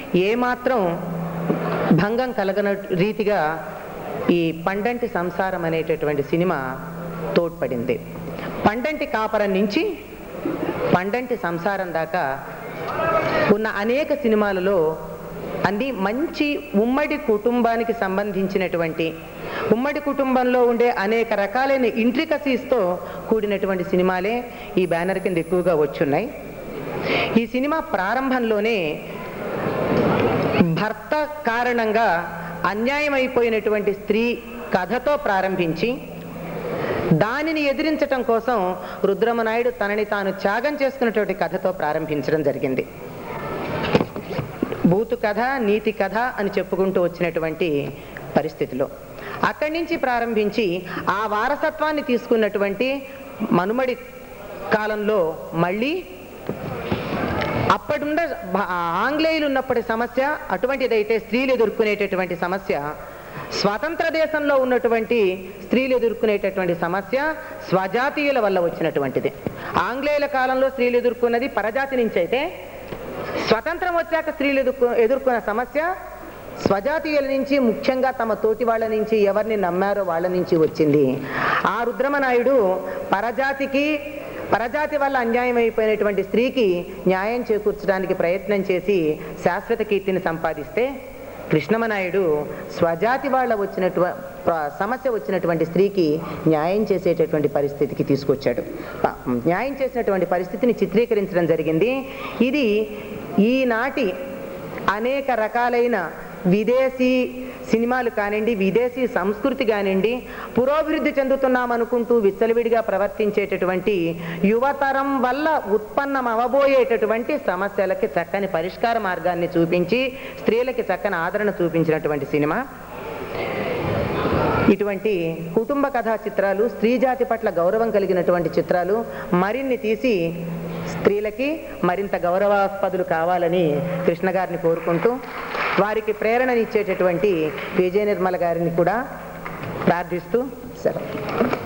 ఏమాత్రం భంగం కలగన రీతిగా ఈ పండంటి సంసారం అనేటటువంటి సినిమా తోడ్పడింది పండంటి కాపరం నుంచి పండంటి సంసారం దాకా ఉన్న అనేక సినిమాలలో అన్ని మంచి ఉమ్మడి కుటుంబానికి సంబంధించినటువంటి ఉమ్మడి కుటుంబంలో ఉండే అనేక రకాలైన ఇంట్రికసీస్తో కూడినటువంటి సినిమాలే ఈ బ్యానర్ కింద ఎక్కువగా వచ్చున్నాయి ఈ సినిమా ప్రారంభంలోనే భర్త కారణంగా అన్యాయమైపోయినటువంటి స్త్రీ కథతో ప్రారంభించి దానిని ఎదిరించటం కోసం రుద్రమనాయుడు తనని తాను త్యాగం చేసుకున్నటువంటి కథతో ప్రారంభించడం జరిగింది బూతు కథ నీతి కథ అని చెప్పుకుంటూ వచ్చినటువంటి పరిస్థితిలో అక్కడి నుంచి ప్రారంభించి ఆ వారసత్వాన్ని తీసుకున్నటువంటి మనుమడి కాలంలో మళ్ళీ అప్పటిండ భ- ఆంగ్లేయులు ఉన్నప్పటి సమస్య అటువంటిదైతే స్త్రీలు ఎదుర్కొనేటటువంటి సమస్య స్వతంత్ర దేశంలో ఉన్నటువంటి స్త్రీలు ఎదుర్కొనేటటువంటి సమస్య స్వజాతీయుల వల్ల వచ్చినటువంటిది ఆంగ్లేయుల కాలంలో స్త్రీలు ఎదుర్కొన్నది పరజాతి నుంచి అయితే స్వతంత్రం వచ్చాక స్త్రీలు ఎదుర్కొ ఎదుర్కొన్న సమస్య స్వజాతీయుల నుంచి ముఖ్యంగా తమ తోటి వాళ్ళ నుంచి ఎవరిని నమ్మారో వాళ్ళ నుంచి వచ్చింది ఆ రుద్రమనాయుడు పరజాతికి పరజాతి వల్ల అన్యాయం అయిపోయినటువంటి స్త్రీకి న్యాయం చేకూర్చడానికి ప్రయత్నం చేసి శాశ్వత కీర్తిని సంపాదిస్తే కృష్ణమనాయుడు స్వజాతి వాళ్ళ వచ్చినటు ప్ర- సమస్య వచ్చినటువంటి స్త్రీకి న్యాయం చేసేటటువంటి పరిస్థితికి తీసుకొచ్చాడు ప- న్యాయం చేసినటువంటి పరిస్థితిని చిత్రీకరించడం జరిగింది ఇది ఈనాటి అనేక రకాలైన విదేశీ సినిమాలు కానివ్వండి విదేశీ సంస్కృతి కానివ్వండి పురోభివృద్ధి చెందుతున్నాం అనుకుంటూ విచ్చలవిడిగా ప్రవర్తించేటటువంటి యువతరం వల్ల ఉత్పన్నం అవబోయేటటువంటి సమస్యలకి చక్కని పరిష్కార మార్గాన్ని చూపించి స్త్రీలకి చక్కని ఆదరణ చూపించినటువంటి సినిమా ఇటువంటి కుటుంబ కథా చిత్రాలు స్త్రీ జాతి పట్ల గౌరవం కలిగినటువంటి చిత్రాలు మరిన్ని తీసి స్త్రీలకి మరింత గౌరవాస్పదులు కావాలని కృష్ణ గారిని కోరుకుంటూ వారికి ప్రేరణనిచ్చేటటువంటి విజయ నిర్మల గారిని కూడా ప్రార్థిస్తూ సెలవు